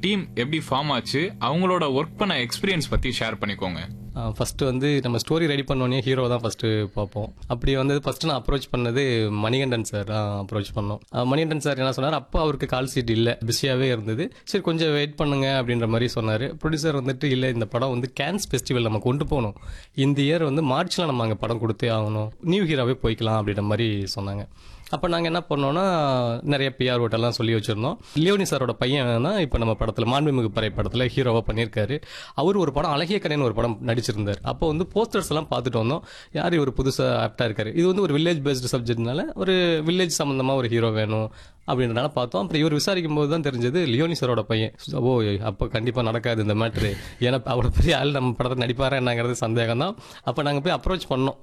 team எப்படி form ஆச்சு அவங்களோட ஒர்க் பண்ண எக்ஸ்பீரியன்ஸ் பத்தி ஷேர் பண்ணிக்கோங்க ஃபர்ஸ்ட் வந்து நம்ம ஸ்டோரி ரெடி பண்ணோன்னே ஹீரோ தான் ஃபர்ஸ்ட் பார்ப்போம் அப்படி வந்து ஃபர்ஸ்ட் நான் அப்ரோச் பண்ணது மணிகண்டன் சார் அப்ரோச் பண்ணோம் அஹ் மணிகண்டன் சார் என்ன சொன்னார் அப்போ அவருக்கு கால் சீட் இல்லை பிஸியாகவே இருந்தது சரி கொஞ்சம் வெயிட் பண்ணுங்க அப்படின்ற மாதிரி சொன்னார் ப்ரொடியூசர் வந்துட்டு இல்லை இந்த படம் வந்து கேன்ஸ் ஃபெஸ்டிவல் நம்ம கொண்டு போகணும் இந்த இயர் வந்து மார்ச்ல நம்ம அங்கே படம் கொடுத்தே ஆகணும் நியூ ஹீரோவே போய்க்கலாம் அப்படின்ற மாதிரி சொன்னாங்க அப்போ நாங்கள் என்ன பண்ணோம்னா நிறைய பிஆர் ஓட்டெல்லாம் சொல்லி வச்சுருந்தோம் லியோனி சாரோட பையன் தான் இப்போ நம்ம படத்தில் மாண்புமிகு பறை படத்தில் ஹீரோவாக பண்ணியிருக்காரு அவர் ஒரு படம் அழகிய கடைன்னு ஒரு படம் நடிச்சிருந்தார் அப்போ வந்து போஸ்டர்ஸ் எல்லாம் பார்த்துட்டு வந்தோம் யார் இவர் புதுசாக ஆப்டாக இருக்காரு இது வந்து ஒரு வில்லேஜ் பேஸ்டு சப்ஜெக்ட்னால ஒரு வில்லேஜ் சம்மந்தமாக ஒரு ஹீரோ வேணும் அப்படின்றனால பார்த்தோம் அப்புறம் இவர் விசாரிக்கும் போது தான் தெரிஞ்சது லியோனி சாரோட பையன் ஓ அப்போ கண்டிப்பாக நடக்காது இந்த மேட்ரு ஏன்னா அவ்வளோ பெரிய ஆள் நம்ம படத்தில் நடிப்பாரா என்னங்கிறது சந்தேகம் தான் அப்போ நாங்கள் போய் அப்ரோச் பண்ணோம்